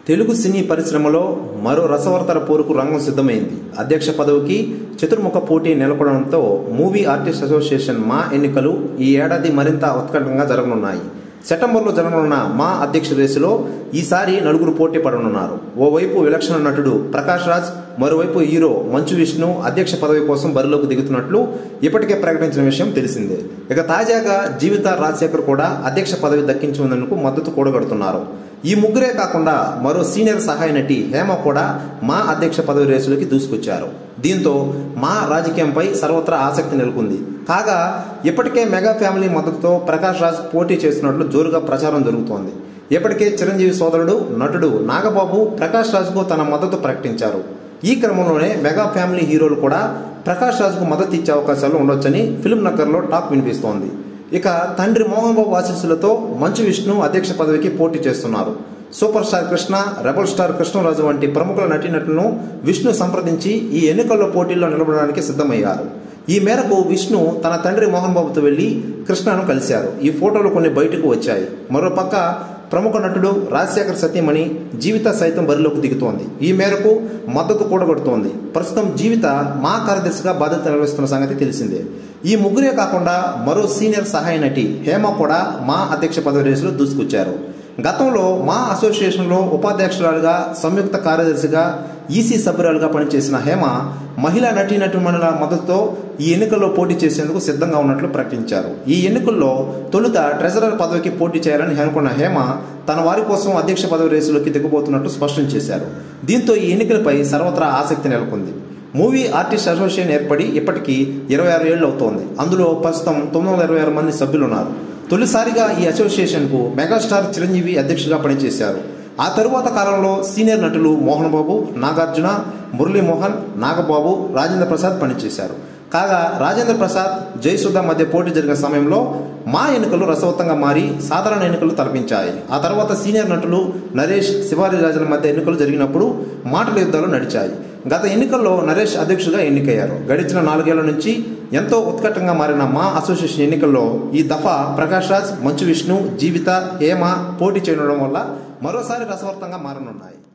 తెలుగు సినీ పరిశ్రమలో మరో రసవర్తల పోరుకు రంగం సిద్ధమైంది అధ్యక్ష పదవికి చతుర్ముఖ పోటీ నెలకొనడంతో మూవీ ఆర్టిస్ట్ అసోసియేషన్ మా ఎన్నికలు ఈ ఏడాది మరింత ఉత్కంఠంగా జరగనున్నాయి సెప్టెంబర్లో జరగనున్న మా అధ్యక్ష రేసులో ఈసారి నలుగురు పోటీ పడనున్నారు ఓవైపు విలక్షణ నటుడు ప్రకాష్ రాజ్ మరోవైపు హీరో మంచు విష్ణు అధ్యక్ష పదవి కోసం బరిలోకి దిగుతున్నట్లు ఇప్పటికే ప్రకటించిన విషయం తెలిసిందే ఇక తాజాగా జీవిత రాజశేఖర్ కూడా అధ్యక్ష పదవి దక్కించుకునేందుకు మద్దతు కూడగడుతున్నారు ఈ ముగ్గురే కాకుండా మరో సీనియర్ సహాయ నటి హేమ కూడా మా అధ్యక్ష పదవి రేసులోకి దూసుకొచ్చారు దీంతో మా రాజకీయంపై సర్వత్రా ఆసక్తి నెలకొంది కాగా ఇప్పటికే మెగా ఫ్యామిలీ మద్దతుతో ప్రకాష్ రాజ్ పోటీ చేస్తున్నట్లు జోరుగా ప్రచారం జరుగుతోంది ఇప్పటికే చిరంజీవి సోదరుడు నటుడు నాగబాబు ప్రకాష్ రాజ్కు తన మద్దతు ప్రకటించారు ఈ క్రమంలోనే మెగా ఫ్యామిలీ హీరోలు కూడా ప్రకాష్ రాజ్కు మద్దతు ఇచ్చే అవకాశాలు ఉండొచ్చని ఫిల్మ్ నగర్లో టాక్ వినిపిస్తోంది ఇక తండ్రి మోహన్ బాబు ఆశీస్సులతో మంచు విష్ణు అధ్యక్ష పదవికి పోటీ చేస్తున్నారు super star Krishna rebel star Krishnaraju వంటి ప్రముఖుల నటీనటులను విష్ణు సంప్రదించి ఈ ఎన్నికల్లో పోటీల్లో నిలబడడానికి సిద్ధమయ్యారు ఈ మేరకు విష్ణు తన తండ్రి మోహన్ బాబుతో వెళ్లి కృష్ణను కలిశారు ఈ ఫోటోలు కొన్ని బయటకు వచ్చాయి మరోపక్క ప్రముఖ నటుడు రాజశేఖర్ సతీమణి జీవిత సైతం బరిలోకి దిగుతోంది ఈ మేరకు మద్దతు కూడగొడుతోంది ప్రస్తుతం జీవిత మా కార్యదర్శిగా బాధ్యత నిర్వహిస్తున్న సంగతి తెలిసిందే ఈ ముగ్గురే కాకుండా మరో సీనియర్ సహాయ నటి హేమ కూడా మా అధ్యక్ష పదవి రేసులో దూసుకొచ్చారు గతంలో మా అసోసియేషన్లో ఉపాధ్యక్షురాలుగా సంయుక్త కార్యదర్శిగా ఈసీ సభ్యురాలుగా పనిచేసిన హేమ మహిళా నటీనటుమణుల మద్దతుతో ఈ ఎన్నికల్లో పోటీ చేసేందుకు సిద్ధంగా ఉన్నట్లు ప్రకటించారు ఈ ఎన్నికల్లో తొలుత ట్రెజరర్ పదవికి పోటీ చేయాలని అనుకున్న హేమ తన వారి కోసం అధ్యక్ష పదవి రేసులోకి దిగబోతున్నట్టు స్పష్టం చేశారు దీంతో ఈ ఎన్నికలపై సర్వత్రా ఆసక్తి నెలకొంది మూవీ ఆర్టిస్ట్ అసోసియేషన్ ఏర్పడి ఇప్పటికీ ఇరవై ఆరు ఏళ్ళు అవుతోంది అందులో ప్రస్తుతం తొమ్మిది వందల ఇరవై ఆరు మంది సభ్యులు ఉన్నారు తొలిసారిగా ఈ అసోసియేషన్కు మెగాస్టార్ చిరంజీవి అధ్యక్షుడిగా పనిచేశారు ఆ తరువాత కాలంలో సీనియర్ నటులు మోహన్ బాబు నాగార్జున మురళీమోహన్ నాగబాబు రాజేంద్ర ప్రసాద్ పనిచేశారు కాగా రాజేంద్ర ప్రసాద్ జయసుధ మధ్య పోటీ జరిగిన సమయంలో మా ఎన్నికలు రసవత్తంగా మారి సాధారణ ఎన్నికలు తలపించాయి ఆ తర్వాత సీనియర్ నటులు నరేష్ శివాజీ రాజుల మధ్య ఎన్నికలు జరిగినప్పుడు మాటల యుద్ధాలు నడిచాయి గత ఎన్నికల్లో నరేష్ అధ్యక్షుడిగా ఎన్నికయ్యారు గడిచిన నాలుగేళ్ల నుంచి ఎంతో ఉత్కటంగా మారిన మా అసోసియేషన్ ఎన్నికల్లో ఈ దఫా ప్రకాష్ రాజ్ మంచు విష్ణు జీవిత హేమ పోటీ చేయడం వల్ల మరోసారి రసవర్తంగా మారనున్నాయి